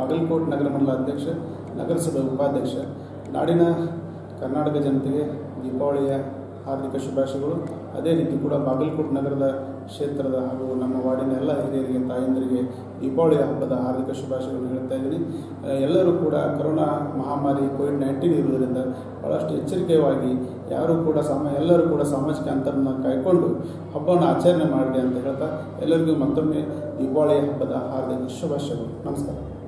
ಬಾಗಲಕೋಟೆ ನಗರ ಮಂಡಲ ಅಧ್ಯಕ್ಷ ನಗರಸಭೆ ಉಪಾಧ್ಯಕ್ಷ ನಾಡಿನ ಕರ್ನಾಟಕ ಜನತೆಗೆ ದೀಪಾವಳಿಯ ಹಾರ್ದಿಕ ಶುಭಾಶಯಗಳು ಅದೇ ರೀತಿ ಕೂಡ ಬಾಗಲಕೋಟೆ ನಗರದ ಕ್ಷೇತ್ರದ ಹಾಗೂ ನಮ್ಮ ವಾರ್ಡಿನ ಎಲ್ಲ ಹಿರಿಯರಿಗೆ ತಾಯಂದಿರಿಗೆ ದೀಪಾವಳಿಯ ಹಬ್ಬದ ಹಾರ್ದಿಕ ಶುಭಾಶಯಗಳನ್ನು ಹೇಳ್ತಾ ಇದ್ದೀನಿ ಆ, ಎಲ್ಲರೂ ಕೂಡ ಕೊರೋನಾ ಮಹಾಮಾರಿ ಕೋವಿಡ್ ನೈನ್ಟೀನ್ ಇರುವುದರಿಂದ ಭಾಳಷ್ಟು ಎಚ್ಚರಿಕೆಯಾಗಿ ಯಾರೂ ಕೂಡ ಸಾಮ ಎಲ್ಲರೂ ಕೂಡ ಸಾಮಾಜಿಕ ಅಂತರನ ಕಾಯ್ಕೊಂಡು ಹಬ್ಬವನ್ನು ಆಚರಣೆ ಮಾಡಲಿ ಅಂತ ಹೇಳ್ತಾ ಎಲ್ಲರಿಗೂ ಮತ್ತೊಮ್ಮೆ ದೀಪಾವಳಿಯ ಹಬ್ಬದ ಹಾರ್ದಿಕ ಶುಭಾಶಯಗಳು ನಮಸ್ಕಾರ